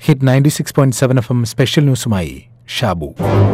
hit ninety six point seven F M special ന്യൂസുമായി ഷാബു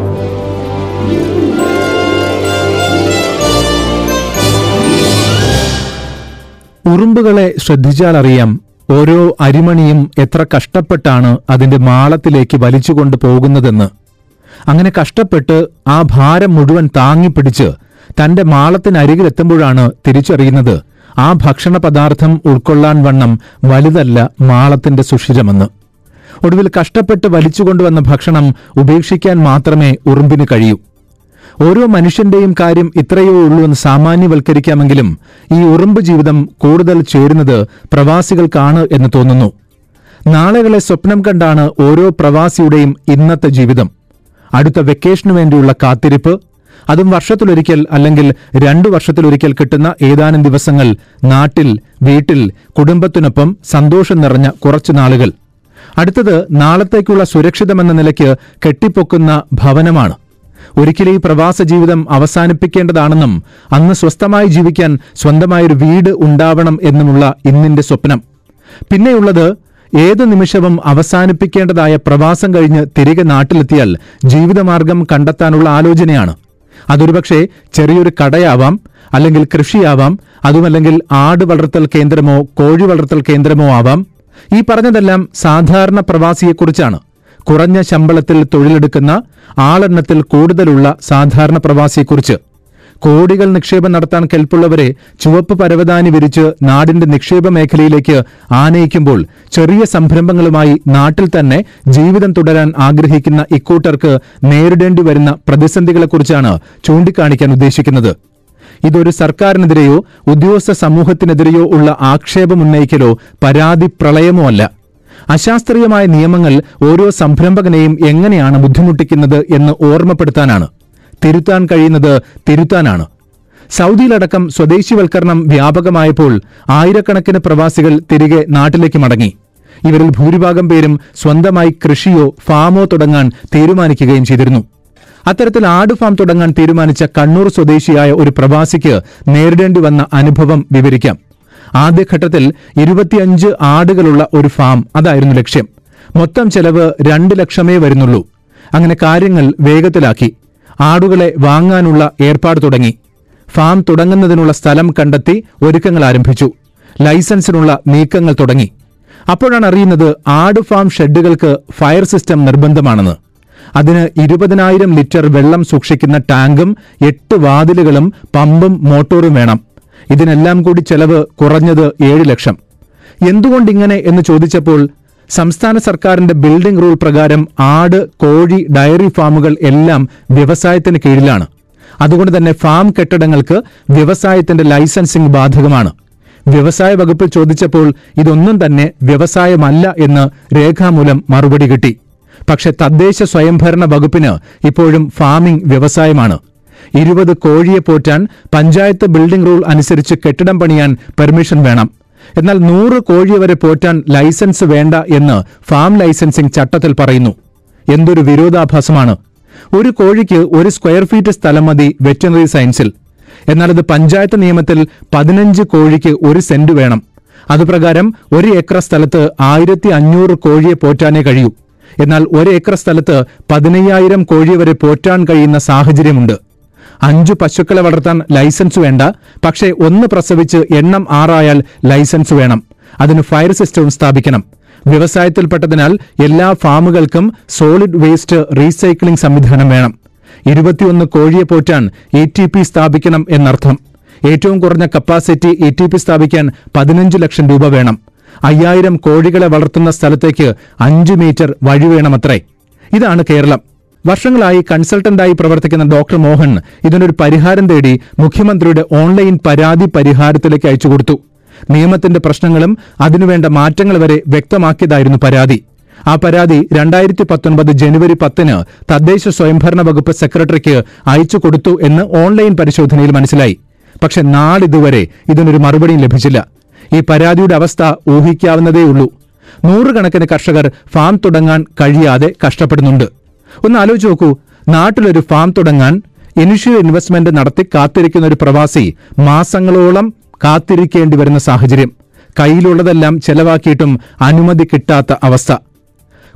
ഉറുമ്പുകളെ ശ്രദ്ധിച്ചാലറിയാം ഓരോ അരിമണിയും എത്ര കഷ്ടപ്പെട്ടാണ് അതിന്റെ മാളത്തിലേക്ക് വലിച്ചുകൊണ്ട് പോകുന്നതെന്ന് അങ്ങനെ കഷ്ടപ്പെട്ട് ആ ഭാരം മുഴുവൻ താങ്ങിപ്പിടിച്ച് തന്റെ മാളത്തിനരികിലെത്തുമ്പോഴാണ് തിരിച്ചറിയുന്നത് ആ ഭക്ഷണ പദാർത്ഥം ഉൾക്കൊള്ളാൻ വണ്ണം വലുതല്ല മാളത്തിന്റെ സുഷിരമെന്ന് ഒടുവിൽ കഷ്ടപ്പെട്ട് വലിച്ചുകൊണ്ടുവന്ന ഭക്ഷണം ഉപേക്ഷിക്കാൻ മാത്രമേ ഉറുമ്പിന് കഴിയൂ ഓരോ മനുഷ്യന്റെയും കാര്യം ഇത്രയേ ഉള്ളൂ എന്ന് സാമാന്യവൽക്കരിക്കാമെങ്കിലും ഈ ഉറുമ്പ് ജീവിതം കൂടുതൽ ചേരുന്നത് പ്രവാസികൾക്കാണ് എന്ന് തോന്നുന്നു നാളുകളെ സ്വപ്നം കണ്ടാണ് ഓരോ പ്രവാസിയുടെയും ഇന്നത്തെ ജീവിതം അടുത്ത വെക്കേഷനു വേണ്ടിയുള്ള കാത്തിരിപ്പ് അതും വർഷത്തിലൊരിക്കൽ അല്ലെങ്കിൽ രണ്ടു വർഷത്തിലൊരിക്കൽ കിട്ടുന്ന ഏതാനും ദിവസങ്ങൾ നാട്ടിൽ വീട്ടിൽ കുടുംബത്തിനൊപ്പം സന്തോഷം നിറഞ്ഞ കുറച്ചു നാളുകൾ അടുത്തത് നാളത്തേക്കുള്ള സുരക്ഷിതമെന്ന നിലയ്ക്ക് കെട്ടിപ്പൊക്കുന്ന ഭവനമാണ് ഒരിക്കലും ഈ പ്രവാസ ജീവിതം അവസാനിപ്പിക്കേണ്ടതാണെന്നും അന്ന് സ്വസ്ഥമായി ജീവിക്കാൻ സ്വന്തമായൊരു വീട് ഉണ്ടാവണം എന്നുമുള്ള ഇന്നിന്റെ സ്വപ്നം പിന്നെയുള്ളത് ഏതു നിമിഷവും അവസാനിപ്പിക്കേണ്ടതായ പ്രവാസം കഴിഞ്ഞ് തിരികെ നാട്ടിലെത്തിയാൽ ജീവിതമാർഗം കണ്ടെത്താനുള്ള ആലോചനയാണ് അതൊരുപക്ഷെ ചെറിയൊരു കടയാവാം അല്ലെങ്കിൽ കൃഷിയാവാം അതുമല്ലെങ്കിൽ ആട് വളർത്തൽ കേന്ദ്രമോ കോഴി വളർത്തൽ കേന്ദ്രമോ ആവാം ഈ പറഞ്ഞതെല്ലാം സാധാരണ പ്രവാസിയെക്കുറിച്ചാണ് കുറഞ്ഞ ശമ്പളത്തിൽ തൊഴിലെടുക്കുന്ന ആളെണ്ണത്തിൽ കൂടുതലുള്ള സാധാരണ പ്രവാസിയെക്കുറിച്ച് കോടികൾ നിക്ഷേപം നടത്താൻ കെൽപ്പുള്ളവരെ ചുവപ്പ് പരവതാനി വിരിച്ച് നാടിന്റെ നിക്ഷേപ മേഖലയിലേക്ക് ആനയിക്കുമ്പോൾ ചെറിയ സംരംഭങ്ങളുമായി നാട്ടിൽ തന്നെ ജീവിതം തുടരാൻ ആഗ്രഹിക്കുന്ന ഇക്കൂട്ടർക്ക് നേരിടേണ്ടി വരുന്ന പ്രതിസന്ധികളെക്കുറിച്ചാണ് ചൂണ്ടിക്കാണിക്കാൻ ഉദ്ദേശിക്കുന്നത് ഇതൊരു സർക്കാരിനെതിരെയോ ഉദ്യോഗസ്ഥ സമൂഹത്തിനെതിരെയോ ഉള്ള ആക്ഷേപം ഉന്നയിക്കലോ പരാതി പ്രളയമോ അല്ല അശാസ്ത്രീയമായ നിയമങ്ങൾ ഓരോ സംരംഭകനെയും എങ്ങനെയാണ് ബുദ്ധിമുട്ടിക്കുന്നത് എന്ന് ഓർമ്മപ്പെടുത്താനാണ് തിരുത്താൻ കഴിയുന്നത് തിരുത്താനാണ് സൗദിയിലടക്കം സ്വദേശിവൽക്കരണം വ്യാപകമായപ്പോൾ ആയിരക്കണക്കിന് പ്രവാസികൾ തിരികെ നാട്ടിലേക്ക് മടങ്ങി ഇവരിൽ ഭൂരിഭാഗം പേരും സ്വന്തമായി കൃഷിയോ ഫാമോ തുടങ്ങാൻ തീരുമാനിക്കുകയും ചെയ്തിരുന്നു അത്തരത്തിൽ ആട് ഫാം തുടങ്ങാൻ തീരുമാനിച്ച കണ്ണൂർ സ്വദേശിയായ ഒരു പ്രവാസിക്ക് നേരിടേണ്ടി വന്ന അനുഭവം വിവരിക്കാം ആദ്യഘട്ടത്തിൽ ഇരുപത്തിയഞ്ച് ആടുകളുള്ള ഒരു ഫാം അതായിരുന്നു ലക്ഷ്യം മൊത്തം ചെലവ് രണ്ട് ലക്ഷമേ വരുന്നുള്ളൂ അങ്ങനെ കാര്യങ്ങൾ വേഗത്തിലാക്കി ആടുകളെ വാങ്ങാനുള്ള ഏർപ്പാട് തുടങ്ങി ഫാം തുടങ്ങുന്നതിനുള്ള സ്ഥലം കണ്ടെത്തി ഒരുക്കങ്ങൾ ആരംഭിച്ചു ലൈസൻസിനുള്ള നീക്കങ്ങൾ തുടങ്ങി അപ്പോഴാണ് അറിയുന്നത് ആട് ഫാം ഷെഡുകൾക്ക് ഫയർ സിസ്റ്റം നിർബന്ധമാണെന്ന് അതിന് ഇരുപതിനായിരം ലിറ്റർ വെള്ളം സൂക്ഷിക്കുന്ന ടാങ്കും എട്ട് വാതിലുകളും പമ്പും മോട്ടോറും വേണം ഇതിനെല്ലാം കൂടി ചെലവ് കുറഞ്ഞത് ഏഴ് ലക്ഷം എന്തുകൊണ്ടിങ്ങനെ എന്ന് ചോദിച്ചപ്പോൾ സംസ്ഥാന സർക്കാരിന്റെ ബിൽഡിംഗ് റൂൾ പ്രകാരം ആട് കോഴി ഡയറി ഫാമുകൾ എല്ലാം വ്യവസായത്തിന് കീഴിലാണ് അതുകൊണ്ട് തന്നെ ഫാം കെട്ടിടങ്ങൾക്ക് വ്യവസായത്തിന്റെ ലൈസൻസിംഗ് ബാധകമാണ് വ്യവസായ വകുപ്പിൽ ചോദിച്ചപ്പോൾ ഇതൊന്നും തന്നെ വ്യവസായമല്ല എന്ന് രേഖാമൂലം മറുപടി കിട്ടി പക്ഷെ തദ്ദേശ സ്വയംഭരണ വകുപ്പിന് ഇപ്പോഴും ഫാമിംഗ് വ്യവസായമാണ് ഇരുപത് കോഴിയെ പോറ്റാൻ പഞ്ചായത്ത് ബിൽഡിംഗ് റൂൾ അനുസരിച്ച് കെട്ടിടം പണിയാൻ പെർമിഷൻ വേണം എന്നാൽ നൂറ് കോഴി വരെ പോറ്റാൻ ലൈസൻസ് വേണ്ട എന്ന് ഫാം ലൈസൻസിംഗ് ചട്ടത്തിൽ പറയുന്നു എന്തൊരു വിരോധാഭാസമാണ് ഒരു കോഴിക്ക് ഒരു സ്ക്വയർ ഫീറ്റ് സ്ഥലം മതി വെറ്ററിനറി സയൻസിൽ എന്നാൽ ഇത് പഞ്ചായത്ത് നിയമത്തിൽ പതിനഞ്ച് കോഴിക്ക് ഒരു സെന്റ് വേണം അതുപ്രകാരം ഒരു ഏക്കർ സ്ഥലത്ത് ആയിരത്തി അഞ്ഞൂറ് കോഴിയെ പോറ്റാനേ കഴിയൂ എന്നാൽ ഒരു ഏക്കർ സ്ഥലത്ത് പതിനയ്യായിരം കോഴി വരെ പോറ്റാൻ കഴിയുന്ന സാഹചര്യമുണ്ട് അഞ്ചു പശുക്കളെ വളർത്താൻ ലൈസൻസ് വേണ്ട പക്ഷേ ഒന്ന് പ്രസവിച്ച് എണ്ണം ആറായാൽ ലൈസൻസ് വേണം അതിന് ഫയർ സിസ്റ്റവും സ്ഥാപിക്കണം വ്യവസായത്തിൽപ്പെട്ടതിനാൽ എല്ലാ ഫാമുകൾക്കും സോളിഡ് വേസ്റ്റ് റീസൈക്ലിംഗ് സംവിധാനം വേണം ഇരുപത്തിയൊന്ന് കോഴിയെ പോറ്റാൻ എ ടി പി സ്ഥാപിക്കണം എന്നർത്ഥം ഏറ്റവും കുറഞ്ഞ കപ്പാസിറ്റി എ ടി പി സ്ഥാപിക്കാൻ പതിനഞ്ച് ലക്ഷം രൂപ വേണം അയ്യായിരം കോഴികളെ വളർത്തുന്ന സ്ഥലത്തേക്ക് അഞ്ചു മീറ്റർ വഴി വേണമത്രേ ഇതാണ് കേരളം വർഷങ്ങളായി കൺസൾട്ടന്റായി പ്രവർത്തിക്കുന്ന ഡോക്ടർ മോഹൻ ഇതിനൊരു പരിഹാരം തേടി മുഖ്യമന്ത്രിയുടെ ഓൺലൈൻ പരാതി പരിഹാരത്തിലേക്ക് അയച്ചുകൊടുത്തു നിയമത്തിന്റെ പ്രശ്നങ്ങളും അതിനുവേണ്ട മാറ്റങ്ങൾ വരെ വ്യക്തമാക്കിയതായിരുന്നു പരാതി ആ പരാതി രണ്ടായിരത്തി പത്തൊൻപത് ജനുവരി പത്തിന് തദ്ദേശ സ്വയംഭരണ വകുപ്പ് സെക്രട്ടറിക്ക് അയച്ചു കൊടുത്തു എന്ന് ഓൺലൈൻ പരിശോധനയിൽ മനസ്സിലായി പക്ഷെ നാളിതുവരെ ഇതിനൊരു മറുപടിയും ലഭിച്ചില്ല ഈ പരാതിയുടെ അവസ്ഥ ഊഹിക്കാവുന്നതേയുള്ളൂ നൂറുകണക്കിന് കർഷകർ ഫാം തുടങ്ങാൻ കഴിയാതെ കഷ്ടപ്പെടുന്നുണ്ട് ഒന്ന് ആലോചിച്ച് നോക്കൂ നാട്ടിലൊരു ഫാം തുടങ്ങാൻ ഇനിഷ്യൽ ഇൻവെസ്റ്റ്മെന്റ് നടത്തി കാത്തിരിക്കുന്ന ഒരു പ്രവാസി മാസങ്ങളോളം കാത്തിരിക്കേണ്ടി വരുന്ന സാഹചര്യം കയ്യിലുള്ളതെല്ലാം ചെലവാക്കിയിട്ടും അനുമതി കിട്ടാത്ത അവസ്ഥ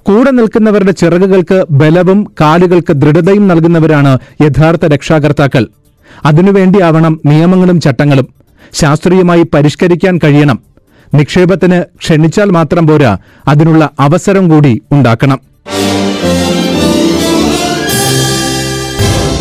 കൂടെ നിൽക്കുന്നവരുടെ ചിറകുകൾക്ക് ബലവും കാലുകൾക്ക് ദൃഢതയും നൽകുന്നവരാണ് യഥാർത്ഥ രക്ഷാകർത്താക്കൾ അതിനുവേണ്ടിയാവണം നിയമങ്ങളും ചട്ടങ്ങളും ശാസ്ത്രീയമായി പരിഷ്കരിക്കാൻ കഴിയണം നിക്ഷേപത്തിന് ക്ഷണിച്ചാൽ മാത്രം പോരാ അതിനുള്ള അവസരം കൂടി ഉണ്ടാക്കണം